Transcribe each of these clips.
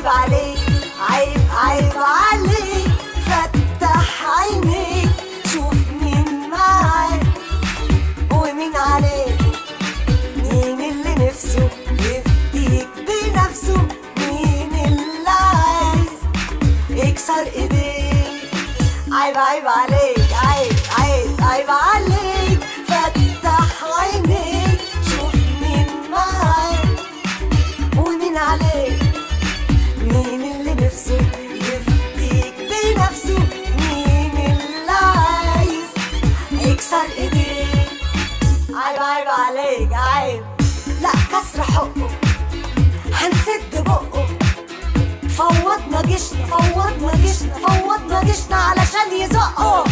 عيب عليك عيب عيب عليك فتح عينيك شوف مين معاك ومين عليك مين اللي نفسه يفتيك بنفسه مين اللي عايز يكسر ايديك عيب عيب عليك عيب عيب عيب عليك فتح عينيك شوف مين معاك ومين عليك مين اللي نفسه يفتيك بنفسه مين اللي عايز يكسر ايديك عيب عيب عليك عيب لا كسر حقه هنسد بقه فوضنا جيشنا فوضنا جيشنا فوضنا جيشنا علشان يزقه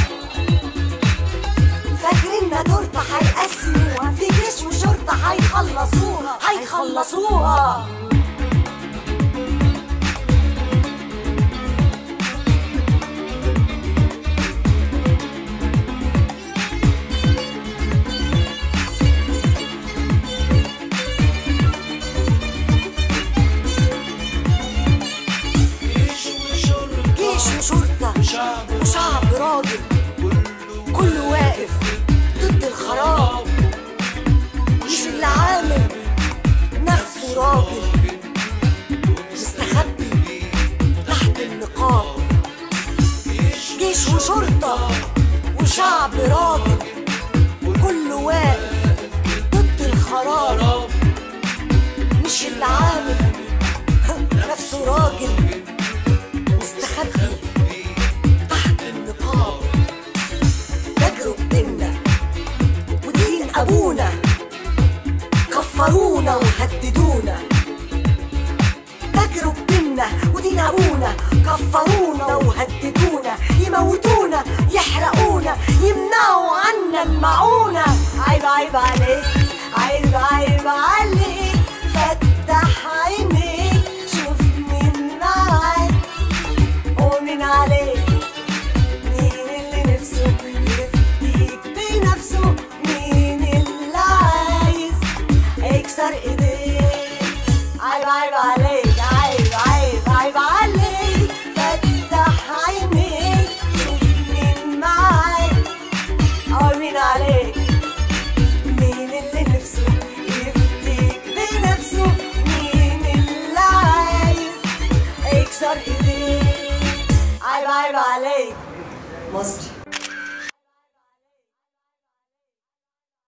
فاكريننا تورته هيقسموها في جيش وشرطه هيخلصوها هيخلصوها جيش وشرطة جيش وشرطه وشعب وشعب راجل كله واقف ضد الخراب مش اللي عامل نفسه راجل مستخبي تحت النقاب جيش وشرطة وشعب راجل كله واقف ضد الخراب مش اللي عامل نفسه راجل مستخبي تحت النقاب نجروا بديننا ودين ابونا كفرونا وهددونا تجروا بديننا ودين ابونا كفرونا وهددونا يموتونا يحرقونا يمنعوا عنا المعونة عيب عيب عليك عيب عيب عليك فتح عينيك شوف مين معاك ومين عليك مين اللي نفسه يفتيك بنفسه مين اللي عايز يكسر ايديك عيب عيب عليك عيب عيب عيب عليك فتح عينيك شوف مين معاك او مين عليك مين اللي نفسه يفتيك بنفسه مين اللي عايز يكسر ايديك عيب عيب عليك مصر